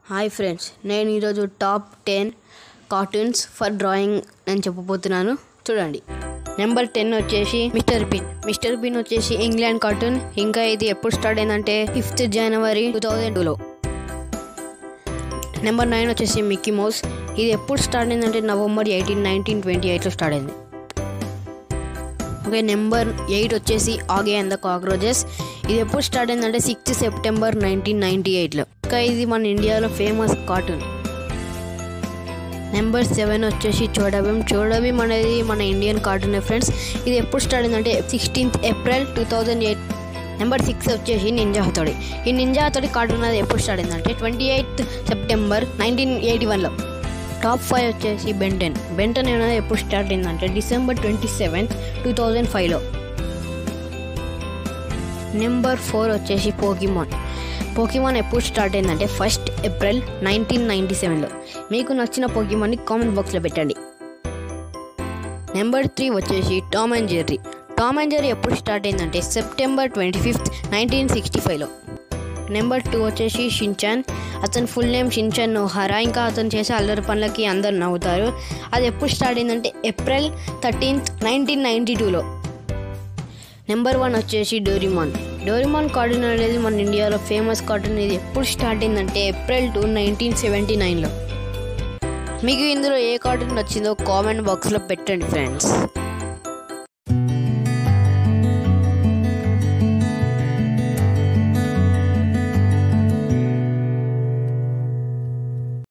hi friends నేను ఈరోజు top ten cartoons for drawing అని చెప్పబోతున్నాను చూడండి నెంబర్ టెన్ వచ్చేసి మిస్టర్ బిన్ మిస్టర్ బిన్ వచ్చేసి ఇంగ్లాండ్ కార్టూన్ ఇంకా ఇది ఎప్పుడు స్టార్ట్ అయిందంటే ఫిఫ్త్ జనవరి టూ థౌజండ్ టూలో నెంబర్ నైన్ వచ్చేసి మిక్కీ మౌస్ ఇది ఎప్పుడు స్టార్ట్ అయిందంటే నవంబర్ ఎయిటీన్ నైన్టీన్ ట్వంటీ ఎయిట్లో స్టార్ట్ అయింది ఓకే నెంబర్ ఎయిట్ వచ్చేసి ఆగే అండ్ ద కాక్రోచెస్ ఇది ఎప్పుడు స్టార్ట్ అయిందంటే సిక్స్త్ సెప్టెంబర్ నైన్టీన్ నైన్టీ ఎయిట్లో ఇంకా ఇది మన ఇండియాలో ఫేమస్ కార్టూన్ నెంబర్ సెవెన్ వచ్చేసి చోడబీమ్ చోడబీమ్ అనేది మన ఇండియన్ కార్టూన్ ఫ్రెండ్స్ ఇది ఎప్పుడు స్టార్ట్ అయిందంటే sixteenth April two thousand eight number six వచ్చేసి నింజా హతోడి ఈ నింజా హతోడి కార్టూన్ అనేది ఎప్పుడు స్టార్ట్ అయిందంటే twenty eighth September nineteen eighty వన్లో టాప్ ఫైవ్ వచ్చేసి బెంటెన్ బెంటెన్ అనేది ఎప్పుడు స్టార్ట్ అయిందంటే December twenty seventh two thousand ఫైవ్లో నెంబర్ ఫోర్ వచ్చేసి పోకిమాన్ పోకిమాన్ ఎప్పుడు స్టార్ట్ అయిందంటే ఫస్ట్ ఏప్రిల్ నైన్టీన్ నైంటీ సెవెన్లో మీకు నచ్చిన పోకిమాన్ని కామెంట్ బాక్స్లో పెట్టండి నెంబర్ త్రీ వచ్చేసి Tom and Jerry Tom and Jerry ఎప్పుడు స్టార్ట్ అయిందంటే September twenty fifth nineteen sixty ఫైవ్లో నెంబర్ టూ వచ్చేసి షిన్చాన్ అతని ఫుల్ నేమ్ షిన్చాన్ నోహారా ఇంకా అతను చేసే అల్లరి పనులకి అందరు నవ్వుతారు అది ఎప్పుడు స్టార్ట్ అయిందంటే ఏప్రిల్ థర్టీన్త్ నైన్టీన్ నైంటీ టూలో నెంబర్ వన్ వచ్చేసి డోరిమాన్ డోరిమాన్ కార్టూన్ అనేది మన ఇండియాలో ఫేమస్ కార్టూన్ ఇది ఎప్పుడు స్టార్ట్ అయిందంటే ఏప్రిల్ టూ నైన్టీన్ సెవెంటీ నైన్లో మీకు ఇందులో ఏ కార్టూన్ నచ్చిందో కామెంట్ బాక్స్లో పెట్టండి ఫ్రెండ్స్